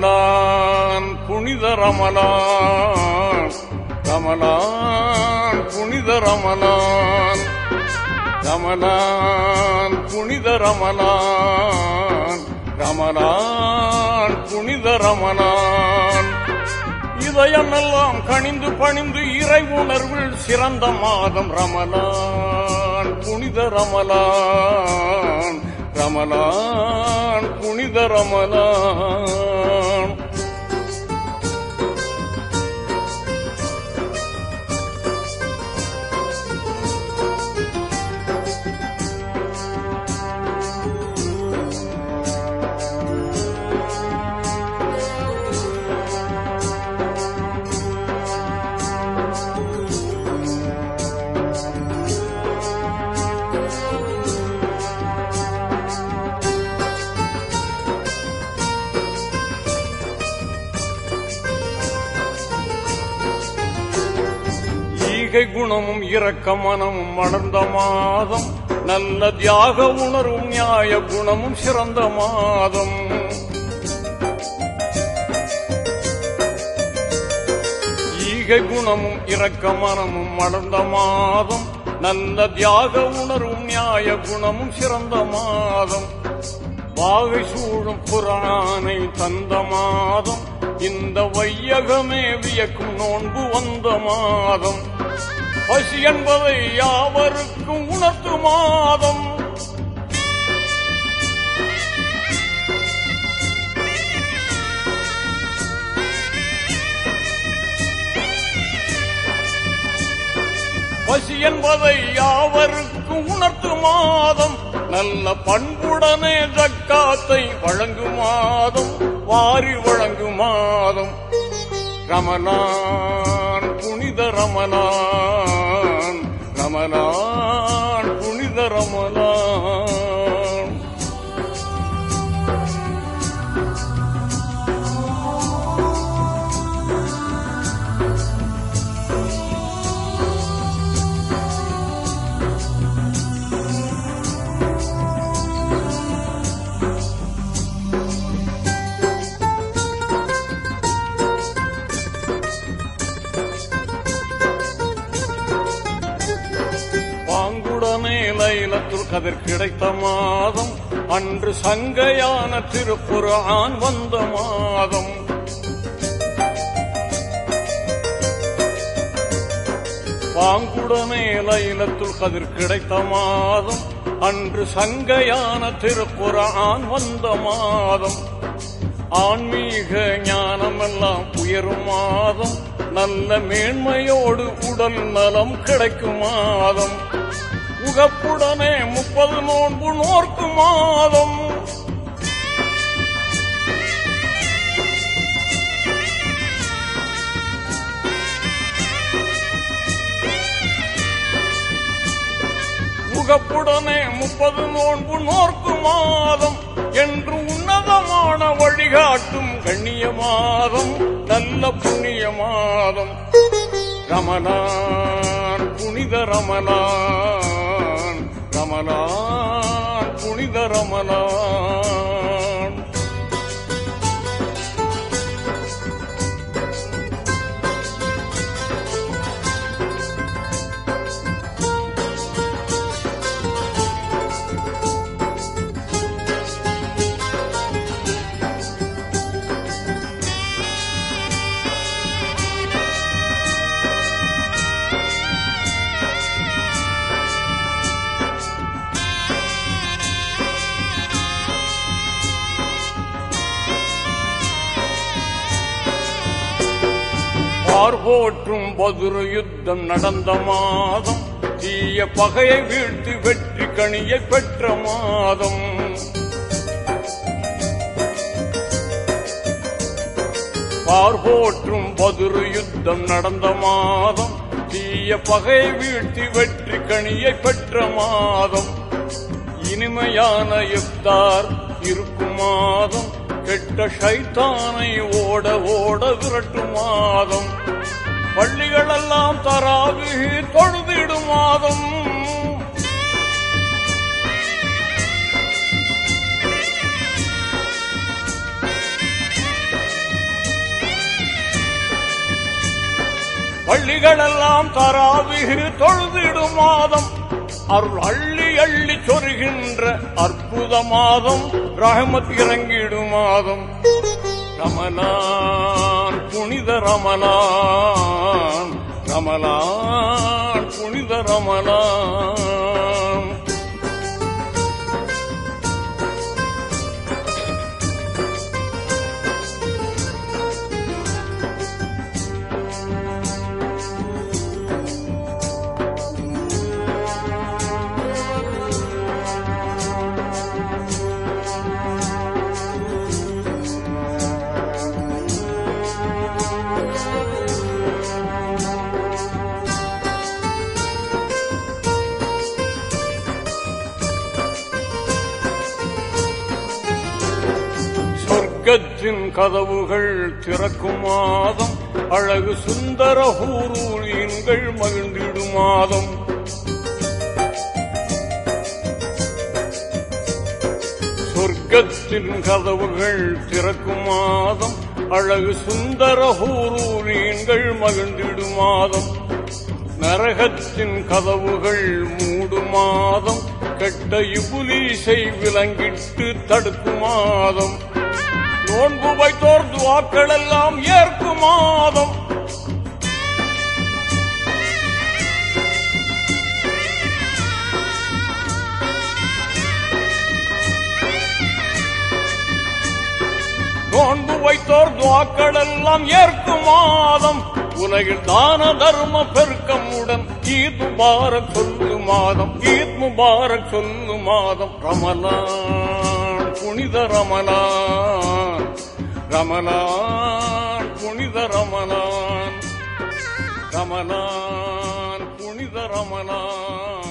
ரமலான் புனித ரமலான் ரமலான் புனித ரமலான் ரமலான் புனித ரமலான் ரமலான் புனித ரமலான் இதயமெல்லாம் கனிந்து பணிந்து இறை உணர்வில் சிறந்த மாதம் ரமலான் புனித ரமலான் ரமலான் புனித ரமலான் ஈகை குணமும் இரக்க மனமும் வளர்ந்த மாதம் நல்ல தியாக உணர்வும் நியாய குணமும் சிறந்த மாதம் ஈகை குணமும் இரக்க மனமும் வளர்ந்த மாதம் நல்ல தியாக உணர்வும் நியாய குணமும் சிறந்த மாதம் வாகை சூழும் புராணை தந்த மாதம் இந்த வையகமே வியக்கும் நோன்பு வந்த மாதம் பசி என்பதை யாவருக்கும் உணர்த்து மாதம் பசி என்பதை யாவருக்கும் உணர்த்து மாதம் நல்ல பண்புடனே ஜக்காத்தை வழங்கும் மாதம் வாரி வழங்கும் மாதம் ரமலான் புனித ரமலான் ரமலான் புனித ரமலான் பாங்குடனே லைலத்துல் கதிர் கிடைத்த மாதம் அன்று சங்கையான திருப்புரான் வந்த மாதம் பாங்குடனே லைலத்துல் கதிர் கிடைத்த மாதம் அன்று சங்கையான திருப்புரான் வந்த மாதம் ஆன்மீக ஞானமெல்லாம் உயரும் மாதம் நல்ல மேன்மையோடு உடல் நலம் கிடைக்கும் மாதம் உகப்புடனே முப்பது நோன்பு நோர்க்கும் மாதம் உகப்புடனே முப்பது நோன்பு நோர்க்கும் மாதம் என்று உன்னதமான வழிகாட்டும் கண்ணிய மாதம் நல்ல புண்ணிய மாதம் ரமலான் புனித ரமலான் ரமலான் புனித ரமலான் பார்போற்றும் பதுரு யுத்தம் நடந்த மாதம் தீய பகையை வீழ்த்தி வெற்றி கனியை பெற்ற மாதம் பார்போற்றும் பதுரு யுத்தம் நடந்த மாதம் தீய பகையை வீழ்த்தி வெற்றி கனியை பெற்ற மாதம் இனிமையான இஃப்தார் இருக்கும் மாதம் கெட்ட ஷைத்தானை ஓட ஓட விரட்டும் மாதம் பள்ளிகளெல்லாம் தராவி தொழுதிடும் மாதம் பள்ளிகளெல்லாம் தராவிகு தொழுதிடும் மாதம் அருள் அள்ளி அள்ளி சொருகின்ற அற்புத மாதம் ரஹமத் இறங்கிடும் மாதம் ரமலான் புனித ரமலான் ரமலான் புனித ரமலான் சொர்க்கத்தின் கதவுகள் திறக்கும் மாதம் அழகு சுந்தர ஹூரூரியன்கள் மகிழ்ந்திடும் மாதம் சொர்க்கத்தின் கதவுகள் திறக்கும் மாதம் அழகு சுந்தர ஹூரூரியன்கள் மகிழ்ந்திடும் மாதம் நரகத்தின் கதவுகள் மூடும் மாதம் கெட்ட இபுலீசை விலங்கிட்டு தடுக்கும் மாதம் நோன்பு வைத்தோர் துவாக்கள் எல்லாம் ஏற்கும் மாதம் நோன்பு வைத்தோர் துவாக்கள் எல்லாம் ஏற்கும் மாதம் உலகில் தான தர்ம பெருக்கமுடன் ஈத் முபாரக் சொல்லு மாதம் ஈத் முபாரக் சொல்லு மாதம் ரமலான் புனித ரமலான் ரமலான் புனித ரமலான் ரமலான் புனித ரமலான்